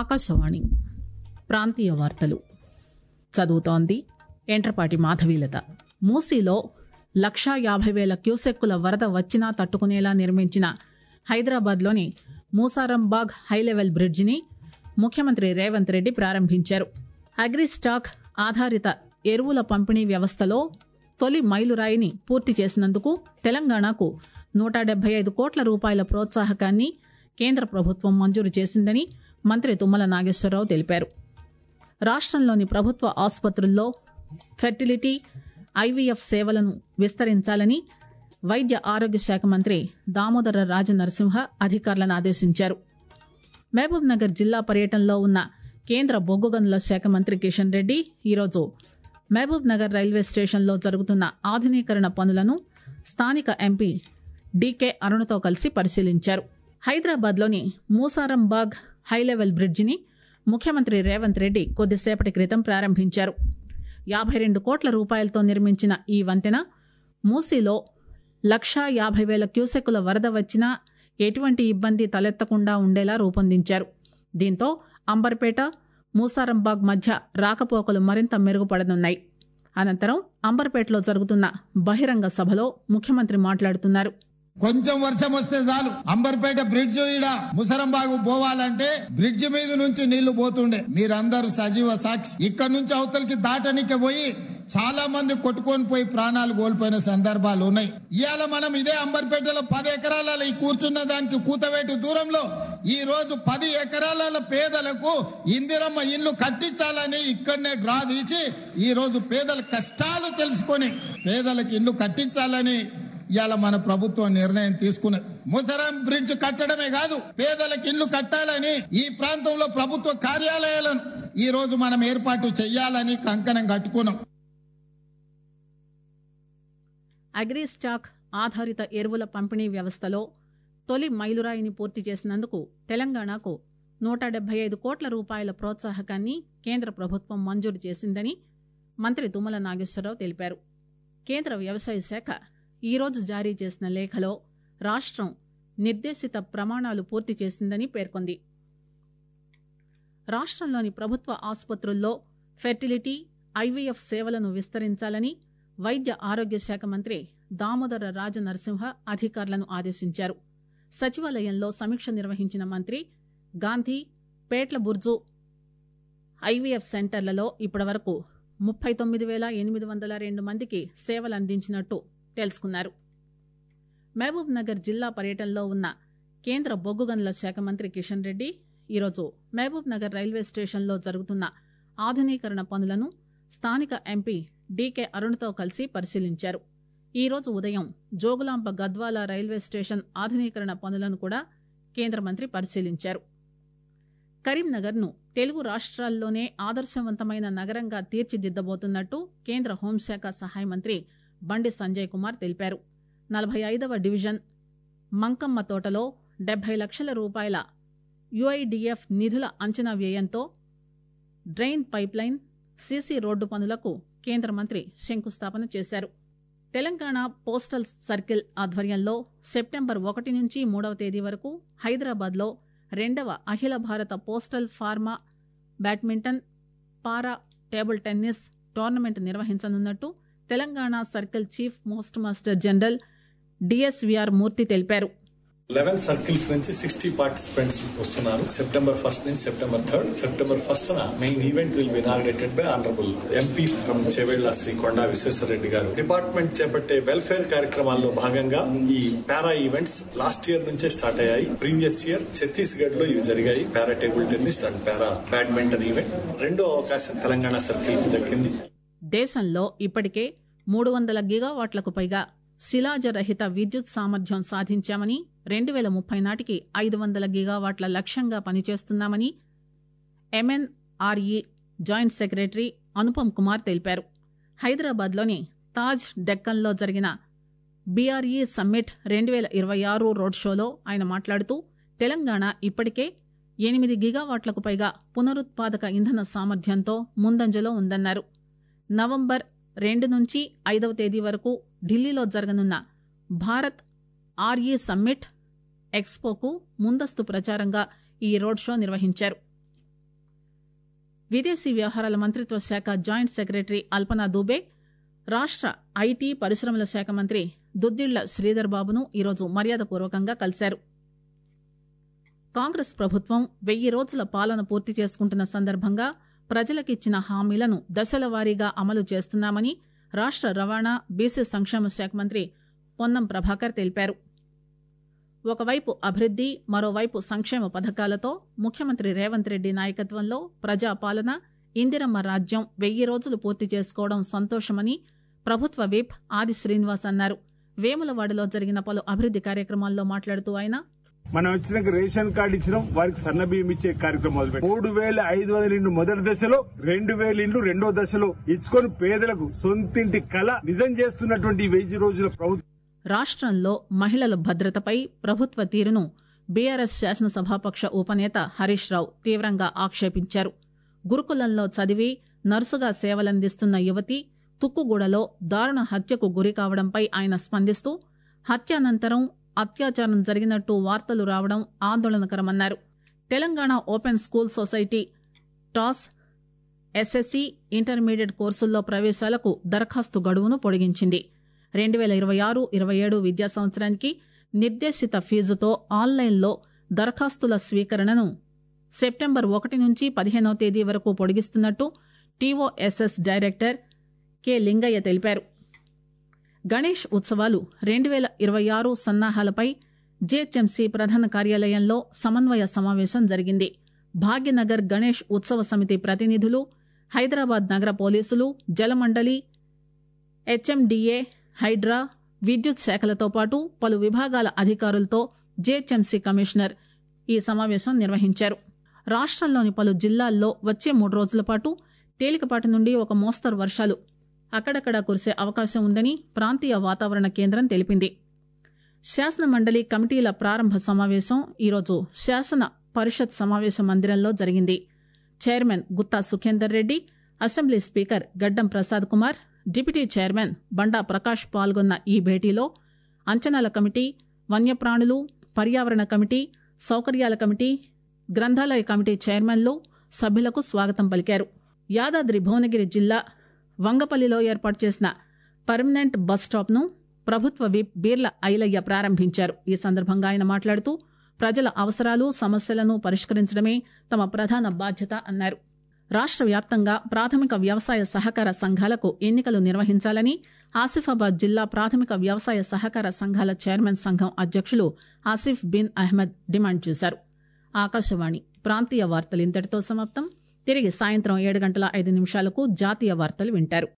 ఆకాశవాణి ప్రాంతీయ వార్తలు చదువుతోంది ఎంట్రపాటి మాధవీలత మూసీలో లక్షా యాభై వేల క్యూసెక్కుల వరద వచ్చినా తట్టుకునేలా నిర్మించిన హైదరాబాద్లోని మూసారంబాగ్ హైలెవెల్ బ్రిడ్జిని ముఖ్యమంత్రి రేవంత్ రెడ్డి ప్రారంభించారు అగ్రిస్టాక్ ఆధారిత ఎరువుల పంపిణీ వ్యవస్థలో తొలి మైలురాయిని పూర్తి చేసినందుకు తెలంగాణకు నూట డెబ్బై ఐదు కోట్ల రూపాయల ప్రోత్సాహకాన్ని కేంద్ర ప్రభుత్వం మంజూరు చేసిందని మంత్రి తుమ్మల నాగేశ్వరరావు తెలిపారు రాష్ట్రంలోని ప్రభుత్వ ఆసుపత్రుల్లో ఫెర్టిలిటీ ఐవీఎఫ్ సేవలను విస్తరించాలని వైద్య ఆరోగ్య శాఖ మంత్రి దామోదర రాజనరసింహ అధికారులను ఆదేశించారు మహబూబ్ నగర్ జిల్లా పర్యటనలో ఉన్న కేంద్ర బొగ్గు గనుల శాఖ మంత్రి కిషన్ రెడ్డి ఈరోజు మహబూబ్ నగర్ రైల్వే స్టేషన్లో జరుగుతున్న ఆధునీకరణ పనులను స్థానిక ఎంపీ డీకే అరుణతో కలిసి పరిశీలించారు హైదరాబాద్లోని మూసారంబాగ్ హైలెవెల్ బ్రిడ్జిని ముఖ్యమంత్రి రేవంత్ రెడ్డి కొద్దిసేపటి క్రితం ప్రారంభించారు యాభై రెండు కోట్ల రూపాయలతో నిర్మించిన ఈ వంతెన మూసీలో లక్షా యాభై వేల క్యూసెక్కుల వరద వచ్చినా ఎటువంటి ఇబ్బంది తలెత్తకుండా ఉండేలా రూపొందించారు దీంతో అంబర్పేట మూసారంబాగ్ మధ్య రాకపోకలు మరింత మెరుగుపడనున్నాయి అనంతరం అంబర్పేటలో జరుగుతున్న బహిరంగ సభలో ముఖ్యమంత్రి మాట్లాడుతున్నారు కొంచెం వర్షం వస్తే చాలు అంబర్పేట బ్రిడ్జ్ ఈడ ముసరంబాగు పోవాలంటే బ్రిడ్జ్ మీద నుంచి నీళ్లు పోతుండే మీరందరూ సజీవ సాక్షి ఇక్కడ నుంచి అవతలికి దాటనికి పోయి చాలా మంది కొట్టుకొని పోయి ప్రాణాలు కోల్పోయిన సందర్భాలు ఉన్నాయి ఇవాళ మనం ఇదే అంబర్పేటలో పది ఎకరాలలో ఈ కూర్చున్న దానికి కూతవేటు దూరంలో ఈ రోజు పది ఎకరాల పేదలకు ఇందిరమ్మ ఇల్లు కట్టించాలని ఇక్కడనే డ్రా తీసి ఈ రోజు పేదల కష్టాలు తెలుసుకొని పేదలకు ఇల్లు కట్టించాలని ఇవాళ మన ప్రభుత్వం నిర్ణయం తీసుకున్నది ముసరాం బ్రిడ్జ్ కట్టడమే కాదు పేదలకు ఇల్లు కట్టాలని ఈ ప్రాంతంలో ప్రభుత్వ కార్యాలయాలను ఈ రోజు మనం ఏర్పాటు చేయాలని కంకణం కట్టుకున్నాం అగ్రిస్టాక్ ఆధారిత ఎరువుల పంపిణీ వ్యవస్థలో తొలి మైలురాయిని పూర్తి చేసినందుకు తెలంగాణకు నూట డెబ్బై ఐదు కోట్ల రూపాయల ప్రోత్సాహకాన్ని కేంద్ర ప్రభుత్వం మంజూరు చేసిందని మంత్రి తుమ్మల నాగేశ్వరరావు తెలిపారు కేంద్ర వ్యవసాయ శాఖ ఈరోజు జారీ చేసిన లేఖలో రాష్ట్రం నిర్దేశిత ప్రమాణాలు పూర్తి చేసిందని పేర్కొంది రాష్ట్రంలోని ప్రభుత్వ ఆసుపత్రుల్లో ఫెర్టిలిటీ ఐవీఎఫ్ సేవలను విస్తరించాలని వైద్య ఆరోగ్య శాఖ మంత్రి దామోదర రాజనరసింహ అధికారులను ఆదేశించారు సచివాలయంలో సమీక్ష నిర్వహించిన మంత్రి గాంధీ పేట్ల బుర్జు ఐవీఎఫ్ సెంటర్లలో ఇప్పటివరకు ముప్పై తొమ్మిది వేల ఎనిమిది వందల రెండు మందికి సేవలు అందించినట్టు తెలుసుకున్నారు మహబూబ్ నగర్ జిల్లా పర్యటనలో ఉన్న కేంద్ర బొగ్గు గనుల శాఖ మంత్రి కిషన్ రెడ్డి ఈరోజు మహబూబ్ నగర్ రైల్వే స్టేషన్లో జరుగుతున్న ఆధునీకరణ పనులను స్థానిక ఎంపీ డీకే అరుణ్తో కలిసి పరిశీలించారు ఈ రోజు ఉదయం జోగులాంబ గద్వాల రైల్వే స్టేషన్ ఆధునీకరణ పనులను కూడా కేంద్ర మంత్రి పరిశీలించారు కరీంనగర్ను తెలుగు రాష్ట్రాల్లోనే ఆదర్శవంతమైన నగరంగా తీర్చిదిద్దబోతున్నట్టు కేంద్ర హోంశాఖ సహాయ మంత్రి బండి సంజయ్ కుమార్ తెలిపారు నలభై ఐదవ డివిజన్ మంకమ్మ తోటలో డెబ్బై లక్షల రూపాయల యుఐడిఎఫ్ నిధుల అంచనా వ్యయంతో డ్రైన్ పైప్లైన్ సీసీ రోడ్డు పనులకు కేంద్ర మంత్రి శంకుస్థాపన చేశారు తెలంగాణ పోస్టల్ సర్కిల్ ఆధ్వర్యంలో సెప్టెంబర్ ఒకటి నుంచి మూడవ తేదీ వరకు హైదరాబాద్లో రెండవ అఖిల భారత postal pharma badminton para table tennis tournament నిర్వహించనున్నట్టు Telangana circle chief post master general DSVR Murthy తెలిపారు లెవెన్ సర్కిల్స్ నుంచి సిక్స్టీ పార్టిసిపెంట్స్ వస్తున్నారు సెప్టెంబర్ ఫస్ట్ నుంచి September third September first main event will be inaugurated by honourable MP from Chevella Shri Konda Vishweshwar Reddy గారు department చేపట్టే welfare కార్యక్రమాల్లో భాగంగా ఈ పారా ఈవెంట్స్ లాస్ట్ ఇయర్ నుంచే స్టార్ట్ అయ్యాయి ప్రీవియస్ ఇయర్ ఛత్తీస్గఢ్ లో ఇవి జరిగాయి para table tennis and para badminton event రెండో అవకాశం తెలంగాణ సర్కిల్ కి దక్కింది దేశంలో ఇప్పటికే మూడు వందల గిగావాట్లకు పైగా శిలాజరహిత విద్యుత్ సామర్థ్యం సాధించామని రెండు వేల ముప్పై నాటికి ఐదు వందల గిగావాట్ల లక్ష్యంగా పనిచేస్తున్నామని MNRE joint secretary Anupam Kumar తెలిపారు హైదరాబాద్లోని తాజ్ డెక్కన్లో జరిగిన బీఆర్ఈ సమ్మిట్ రెండు వేల ఇరవై ఆరు రోడ్ షోలో ఆయన మాట్లాడుతూ తెలంగాణ ఇప్పటికే ఎనిమిది గిగావాట్లకు పైగా పునరుత్పాదక ఇంధన సామర్థ్యంతో ముందంజలో ఉందన్నారు నవంబర్ రెండు నుంచి ఐదవ తేదీ వరకు ఢిల్లీలో జరగనున్న భారత్ ఆర్ఈ సమ్మిట్ ఎక్స్పోకు ముందస్తు ప్రచారంగా ఈ రోడ్ షో నిర్వహించారు విదేశీ వ్యవహారాల మంత్రిత్వ శాఖ జాయింట్ సెక్రటరీ అల్పనా దూబే రాష్ట ఐటీ పరిశ్రమల శాఖ మంత్రి దుద్దిళ్ల శ్రీధర్ బాబును ఈరోజు మర్యాదపూర్వకంగా కలిశారు కాంగ్రెస్ ప్రభుత్వం వెయ్యి రోజుల పాలన పూర్తి చేసుకుంటున్న సందర్భంగా ప్రజలకిచ్చిన హామీలను దశల వారీగా అమలు చేస్తున్నామని రాష్ట రవాణా బీసీ సంక్షేమ శాఖ మంత్రి పొన్నం ప్రభాకర్ తెలిపారు ఒకవైపు అభివృద్ది మరోవైపు సంక్షేమ పథకాలతో ముఖ్యమంత్రి రేవంత్ రెడ్డి నాయకత్వంలో ప్రజాపాలన ఇందిరమ్మ రాజ్యం వెయ్యి రోజులు పూర్తి చేసుకోవడం సంతోషమని ప్రభుత్వ విప్ ఆది శ్రీనివాస్ అన్నారు వేములవాడలో జరిగిన పలు అభివృద్ది కార్యక్రమాల్లో మాట్లాడుతూ ఆయన మనం వచ్చినాక రేషన్ కార్డు ఇచ్చినాం వారికి సన్న బియ్యం ఇచ్చే కార్యక్రమం మొదలుపెట్టి మూడు వేల ఐదు వందల ఇండ్లు మొదటి దశలో రెండు వేల ఇండ్లు రెండో దశలో ఇచ్చుకొని పేదలకు సొంతింటి కళ నిజం చేస్తున్నటువంటి ఈ వెయ్యి రోజుల ప్రభుత్వం రాష్ట్రంలో మహిళల భద్రతపై ప్రభుత్వ తీరును బీఆర్ఎస్ శాసనసభాపక్ష ఉపనేత హరీష్ రావు తీవ్రంగా ఆక్షేపించారు గురుకులంలో చదివి నర్సుగా సేవలందిస్తున్న యువతి తుక్కుగూడలో దారుణ హత్యకు గురి కావడంపై ఆయన స్పందిస్తూ హత్యానంతరం అత్యాచారం జరిగినట్టు వార్తలు రావడం ఆందోళనకరమన్నారు Telangana open school society TOSS SSC intermediate కోర్సుల్లో ప్రవేశాలకు దరఖాస్తు గడువును పొడిగించింది రెండు వేల ఇరవై ఆరు ఇరవై ఏడు విద్యా సంవత్సరానికి నిర్దేశిత ఫీజుతో ఆన్లైన్లో దరఖాస్తుల స్వీకరణను సెప్టెంబర్ ఒకటి నుంచి పదిహేనవ తేదీ వరకు పొడిగిస్తున్నట్టు టీఓఎస్ఎస్ డైరెక్టర్ కె లింగయ్య తెలిపారు గణేష్ ఉత్సవాలు రెండు వేల ఇరవై ఆరు సన్నాహాలపై జేహెచ్ఎంసీ ప్రధాన కార్యాలయంలో సమన్వయ సమావేశం జరిగింది భాగ్యనగర్ గణేష్ ఉత్సవ సమితి ప్రతినిధులు హైదరాబాద్ నగర పోలీసులు జలమండలి హెచ్ఎండిఏ హైడ్రా విద్యుత్ శాఖలతో పాటు పలు విభాగాల అధికారులతో జేహెచ్ఎంసీ కమిషనర్ ఈ సమావేశం నిర్వహించారు రాష్ట్రంలోని పలు జిల్లాల్లో వచ్చే మూడు రోజుల పాటు తేలికపాటి నుండి ఒక మోస్తరు వర్షాలు అక్కడక్కడా కురిసే అవకాశం ఉందని ప్రాంతీయ వాతావరణ కేంద్రం తెలిపింది శాసన మండలి కమిటీల ప్రారంభ సమావేశం ఈరోజు శాసన పరిషత్ సమావేశ మందిరంలో జరిగింది chairman Gutta Sukhender Reddy assembly speaker Gaddam Prasad Kumar deputy chairman Banda Prakash పాల్గొన్న ఈ భేటీలో అంచనాల కమిటీ వన్యప్రాణులు పర్యావరణ కమిటీ సౌకర్యాల కమిటీ గ్రంథాలయ కమిటీ చైర్మన్లు సభ్యులకు స్వాగతం పలికారు యాదాద్రి భువనగిరి జిల్లా వంగపల్లిలో ఏర్పాటు చేసిన పర్మనెంట్ బస్ స్టాప్ ను ప్రభుత్వ విప్ బీర్ల ఐలయ్య ప్రారంభించారు ఈ సందర్భంగా ఆయన మాట్లాడుతూ ప్రజల అవసరాలు సమస్యలను పరిష్కరించడమే తమ ప్రధాన బాధ్యత అన్నారు రాష్ట్ర వ్యాప్తంగా ప్రాథమిక వ్యవసాయ సహకార సంఘాలకు ఎన్నికలు నిర్వహించాలని ఆసిఫాబాద్ జిల్లా ప్రాథమిక వ్యవసాయ సహకార సంఘాల చైర్మన్ సంఘం అధ్యక్షులు ఆసిఫ్ బిన్ అహ్మద్ డిమాండ్ చేశారు ఆకాశవాణి ప్రాంతీయ వార్తలు ఇంతటితో సమాప్తం తిరిగి సాయంత్రం ఏడు గంటల ఐదు నిమిషాలకు జాతీయ వార్తలు వింటారు